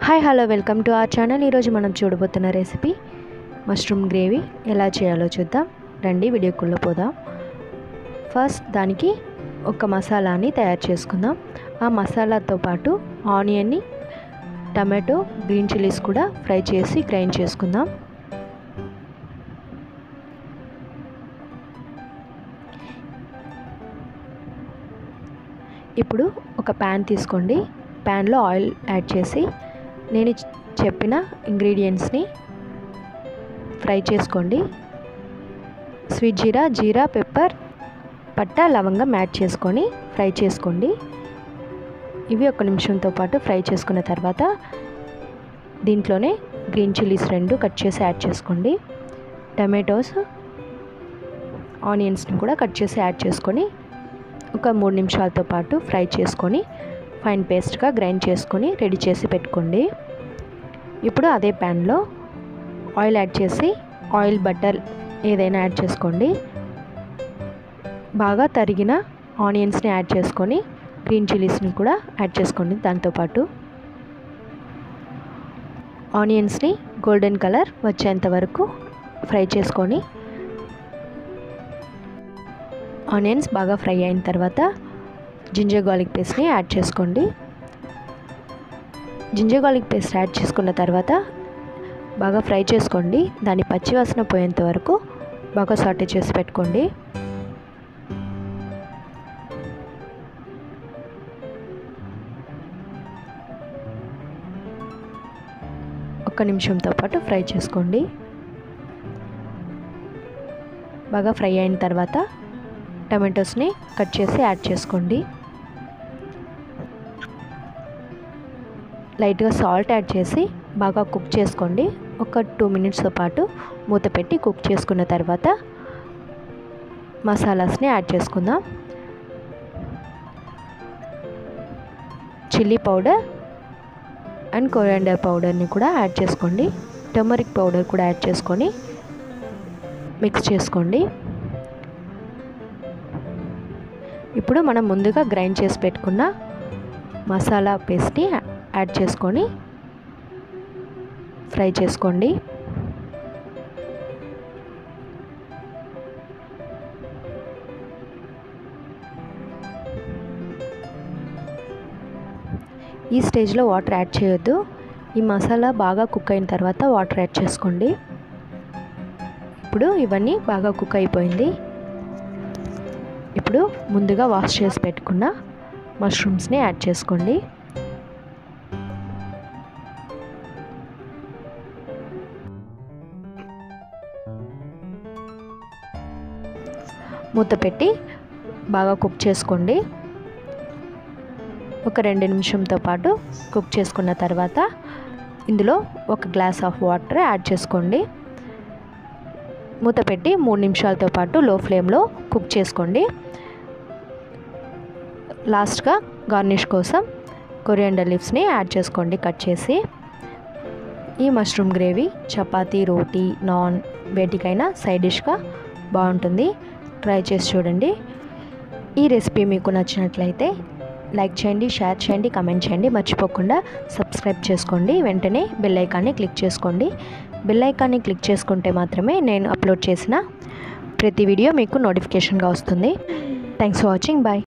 hi hello welcome to our channel ఈరోజు మనం చూడబోతున్న recipe mushroom gravy ఎలా చేయాలో చూద్దాం రండి వీడియోకుల్లో పోదాం ఫస్ట్ దానికి ఒక మసాలాని తయారు చేసుకుందాం ఆ మసాలాతో పాటు ఆనియన్ని టమాటో గ్రీన్ చిల్లీస్ కూడా ఫ్రై చేసి గ్రైండ్ చేసుకుందాం ఇప్పుడు ఒక ప్యాన్ తీసుకోండి ప్యాన్లో ఆయిల్ యాడ్ చేసి నేను చెప్పిన ఇంగ్రీడియంట్స్ని ఫ్రై చేసుకోండి స్వీట్ జీరా జీరా పెప్పర్ పట్ట లవంగం యాడ్ చేసుకొని ఫ్రై చేసుకోండి ఇవి ఒక నిమిషంతో పాటు ఫ్రై చేసుకున్న తర్వాత దీంట్లోనే గ్రీన్ చిల్లీస్ రెండు కట్ చేసి యాడ్ చేసుకోండి టమాటోస్ ఆనియన్స్ని కూడా కట్ చేసి యాడ్ చేసుకొని ఒక మూడు నిమిషాలతో పాటు ఫ్రై చేసుకొని ఫైన్ పేస్ట్గా గ్రైండ్ చేసుకొని రెడీ చేసి పెట్టుకోండి ఇప్పుడు అదే ప్యాన్లో ఆయిల్ యాడ్ చేసి ఆయిల్ బటర్ ఏదైనా యాడ్ చేసుకోండి బాగా తరిగిన ఆనియన్స్ని యాడ్ చేసుకొని గ్రీన్ చిల్లీస్ని కూడా యాడ్ చేసుకోండి దాంతోపాటు ఆనియన్స్ని గోల్డెన్ కలర్ వచ్చేంత వరకు ఫ్రై చేసుకొని ఆనియన్స్ బాగా ఫ్రై అయిన తర్వాత జింజర్ గార్లిక్ పేస్ట్ని యాడ్ చేసుకోండి జింజర్ గార్లిక్ పేస్ట్ యాడ్ చేసుకున్న తర్వాత బాగా ఫ్రై చేసుకోండి దాని పచ్చివాసన పోయేంత వరకు బాగా సాటే చేసి పెట్టుకోండి ఒక్క నిమిషంతో పాటు ఫ్రై చేసుకోండి బాగా ఫ్రై అయిన తర్వాత టమాటోస్ని కట్ చేసి యాడ్ చేసుకోండి లైట్గా సాల్ట్ యాడ్ చేసి బాగా కుక్ చేసుకోండి ఒక టూ మినిట్స్తో పాటు మూత పెట్టి కుక్ చేసుకున్న తర్వాత మసాలాస్ని యాడ్ చేసుకుందాం చిల్లీ పౌడర్ అండ్ కొరియాండర్ పౌడర్ని కూడా యాడ్ చేసుకోండి టర్మరిక్ పౌడర్ కూడా యాడ్ చేసుకొని మిక్స్ చేసుకోండి ఇప్పుడు మనం ముందుగా గ్రైండ్ చేసి పెట్టుకున్న మసాలా పేస్ట్ని యాడ్ చేసుకొని ఫ్రై చేసుకోండి ఈ స్టేజ్లో వాటర్ యాడ్ చేయొద్దు ఈ మసాలా బాగా కుక్ అయిన తర్వాత వాటర్ యాడ్ చేసుకోండి ఇప్పుడు ఇవన్నీ బాగా కుక్ అయిపోయింది ఇప్పుడు ముందుగా వాష్ చేసి పెట్టుకున్న మష్రూమ్స్ని యాడ్ చేసుకోండి మూత పెట్టి బాగా కుక్ చేసుకోండి ఒక రెండు నిమిషంతో పాటు కుక్ చేసుకున్న తర్వాత ఇందులో ఒక గ్లాస్ ఆఫ్ వాటర్ యాడ్ చేసుకోండి మూత పెట్టి మూడు నిమిషాలతో పాటు లో ఫ్లేమ్లో కుక్ చేసుకోండి లాస్ట్గా గార్నిష్ కోసం కొరియాండర్ లీవ్స్ని యాడ్ చేసుకోండి కట్ చేసి ఈ మష్రూమ్ గ్రేవీ చపాతీ రోటీ నాన్ వేటికైనా సైడ్ డిష్గా బాగుంటుంది ట్రై చేసి చూడండి ఈ రెసిపీ మీకు నచ్చినట్లయితే లైక్ చేయండి షేర్ చేయండి కమెంట్ చేయండి మర్చిపోకుండా సబ్స్క్రైబ్ చేసుకోండి వెంటనే బెల్ ఐకాన్ని క్లిక్ చేసుకోండి బెల్ ఐకాన్ని క్లిక్ చేసుకుంటే మాత్రమే నేను అప్లోడ్ చేసిన ప్రతి వీడియో మీకు నోటిఫికేషన్గా వస్తుంది థ్యాంక్స్ ఫర్ వాచింగ్ బాయ్